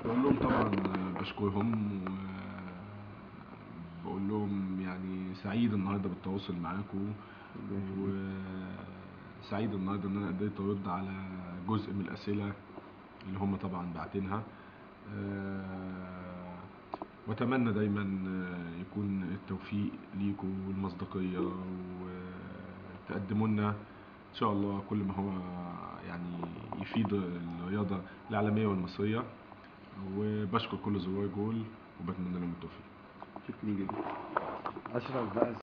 بقول لهم طبعا بشكرهم وبقول لهم يعني سعيد النهارده بالتواصل معاكم وسعيد النهارده ان انا قدرت ارد على جزء من الاسئله اللي هم طبعا باعتينها آه، واتمنى دايما آه، يكون التوفيق ليكم والمصداقيه وتقدموا لنا ان شاء الله كل ما هو يعني يفيد الرياضه العالميه والمصريه وبشكر كل زوار جول وبتمنى لهم التوفيق شكرا جدا اشرف بقى